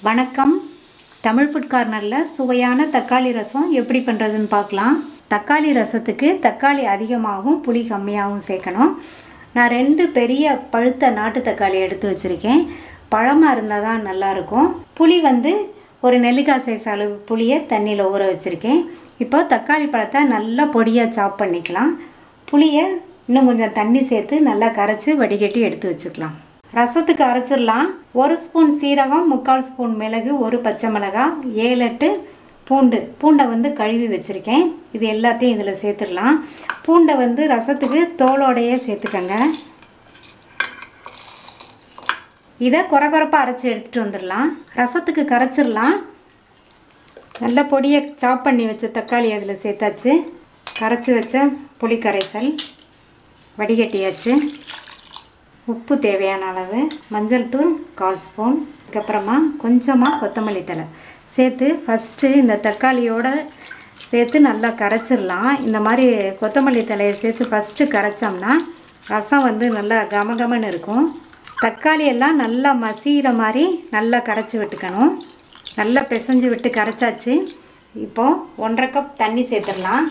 வணக்கம் தமிழ் ஃபுட் கார்னரில் சுவையான தக்காளி ரசம் எப்படி பண்ணுறதுன்னு பார்க்கலாம் தக்காளி ரசத்துக்கு தக்காளி அதிகமாகவும் புளி கம்மியாகவும் சேர்க்கணும் நான் ரெண்டு பெரிய பழுத்த நாட்டு தக்காளி எடுத்து வச்சுருக்கேன் பழமாக இருந்தால் தான் நல்லாயிருக்கும் புளி வந்து ஒரு நெல்லிக்காய் சைஸ் அளவு புளியை தண்ணியில் ஊற வச்சுருக்கேன் இப்போ தக்காளி பழத்தை நல்லா பொடியாக சாப் பண்ணிக்கலாம் புளியை இன்னும் கொஞ்சம் தண்ணி சேர்த்து நல்லா கரைச்சி வடிகட்டி எடுத்து வச்சுக்கலாம் ரசத்துக்கு அரைச்சிடலாம் ஒரு ஸ்பூன் சீரகம் முக்கால் ஸ்பூன் மிளகு ஒரு பச்சை மிளகாய் ஏழு எட்டு பூண்டு பூண்டை வந்து கழுவி வச்சுருக்கேன் இது எல்லாத்தையும் இதில் சேர்த்துடலாம் பூண்டை வந்து ரசத்துக்கு தோலோடையே சேர்த்துக்கங்க இதை குறை குறைப்பாக அரைச்சி எடுத்துகிட்டு வந்துடலாம் ரசத்துக்கு கரைச்சிடலாம் நல்ல பொடியை சாப் பண்ணி வச்ச தக்காளி அதில் சேர்த்தாச்சு கரைச்சி வச்ச புளி கரைசல் வடிகட்டியாச்சு உப்பு தேவையான அளவு மஞ்சள் தூள் கால் ஸ்பூன் அதுக்கப்புறமா கொஞ்சமாக கொத்தமல்லி தழை சேர்த்து ஃபஸ்ட்டு இந்த தக்காளியோட சேர்த்து நல்லா கரைச்சிடலாம் இந்த மாதிரி கொத்தமல்லி தலையை சேர்த்து ஃபஸ்ட்டு கரைச்சோம்னா ரசம் வந்து நல்லா கமகமன்னு இருக்கும் தக்காளி எல்லாம் நல்லா மசிகிற மாதிரி நல்லா கரைச்சி விட்டுக்கணும் நல்லா பிசைஞ்சு விட்டு கரைச்சாச்சு இப்போது ஒன்றரை கப் தண்ணி சேர்த்துடலாம்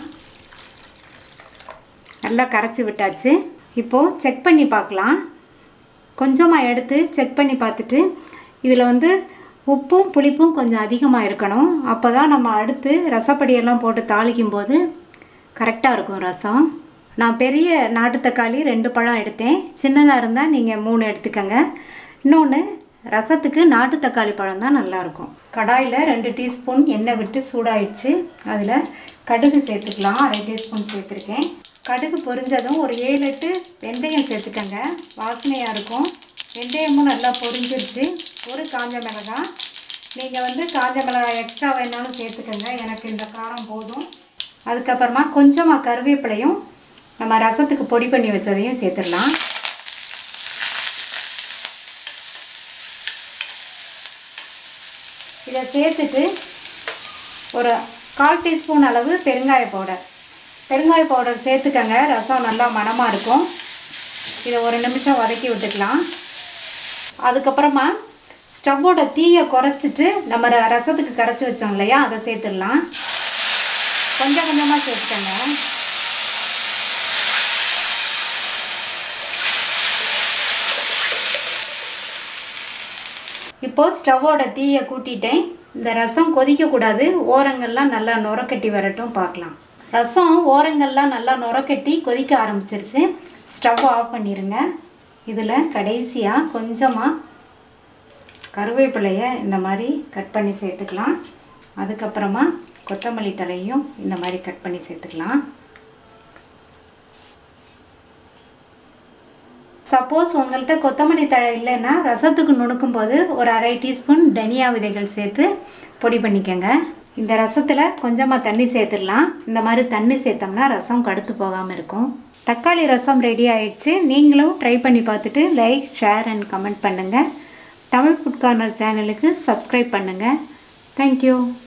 நல்லா கரைச்சி விட்டாச்சு இப்போது செக் பண்ணி பார்க்கலாம் கொஞ்சமாக எடுத்து செக் பண்ணி பார்த்துட்டு இதில் வந்து உப்பும் புளிப்பும் கொஞ்சம் அதிகமாக இருக்கணும் அப்போ தான் நம்ம அடுத்து ரசப்படியெல்லாம் போட்டு தாளிக்கும் போது கரெக்டாக இருக்கும் ரசம் நான் பெரிய நாட்டு தக்காளி ரெண்டு பழம் எடுத்தேன் சின்னதாக இருந்தால் நீங்கள் மூணு எடுத்துக்கோங்க இன்னொன்று ரசத்துக்கு நாட்டு தக்காளி பழம் தான் நல்லாயிருக்கும் கடாயில் ரெண்டு டீஸ்பூன் எண்ணெய் விட்டு சூடாயிடுச்சு அதில் கடுகு சேர்த்துக்கலாம் அரை டீஸ்பூன் சேர்த்துருக்கேன் கடுகு பொரிஞ்சதும் ஒரு ஏழு எட்டு வெந்தயம் சேர்த்துக்கங்க வாசனையாக இருக்கும் வெந்தயமும் நல்லா பொரிஞ்சிருச்சு ஒரு காஞ்ச மிளகாய் நீங்கள் வந்து காஞ்ச மிளகாய் எக்ஸ்ட்ரா வேணாலும் சேர்த்துக்கங்க எனக்கு இந்த காரம் போதும் அதுக்கப்புறமா கொஞ்சமாக கருவேப்பிலையும் நம்ம ரசத்துக்கு பொடி பண்ணி வச்சதையும் சேர்த்துடலாம் இதை சேர்த்துட்டு ஒரு கால் டீஸ்பூன் அளவு பெருங்காய பவுடர் பெருங்காய பவுடர் சேர்த்துக்கங்க ரசம் நல்லா மணமாக இருக்கும் இதை ஒரு நிமிஷம் வதக்கி விட்டுக்கலாம் அதுக்கப்புறமா ஸ்டவ்வோட தீயை குறைச்சிட்டு நம்ம ர- ரசத்துக்கு கரைச்சி வச்சோம் இல்லையா அதை சேர்த்துடலாம் கொஞ்சம் கொஞ்சமாக சேர்த்துக்கங்க இப்போது ஸ்டவ்வோட தீயை கூட்டிட்டேன் இந்த ரசம் கொதிக்கக்கூடாது ஓரங்கள்லாம் நல்லா நுரக்கட்டி வரட்டும் பார்க்கலாம் ரசம் ஓரங்கள்லாம் நல்லா நுரக்கட்டி கொதிக்க ஆரம்பிச்சிருச்சு ஸ்டவ் ஆஃப் பண்ணிடுங்க இதில் கடைசியாக கொஞ்சமாக கருவேப்பிலையை இந்த மாதிரி கட் பண்ணி சேர்த்துக்கலாம் அதுக்கப்புறமா கொத்தமல்லி தலையும் இந்த மாதிரி கட் பண்ணி சேர்த்துக்கலாம் சப்போஸ் உங்கள்கிட்ட கொத்தமல்லி தழை இல்லைன்னா ரசத்துக்கு நுணுக்கும் போது ஒரு அரை டீஸ்பூன் தனியா விதைகள் சேர்த்து பொடி பண்ணிக்கோங்க இந்த ரசத்தில் கொஞ்சமாக தண்ணி சேர்த்துடலாம் இந்த மாதிரி தண்ணி சேர்த்தோம்னா ரசம் கடுத்து போகாமல் இருக்கும் தக்காளி ரசம் ரெடி ஆயிடுச்சு நீங்களும் ட்ரை பண்ணி பார்த்துட்டு லைக் ஷேர் அண்ட் கமெண்ட் பண்ணுங்கள் தமிழ் ஃபுட் கார்னர் சேனலுக்கு சப்ஸ்கிரைப் பண்ணுங்கள் தேங்க்யூ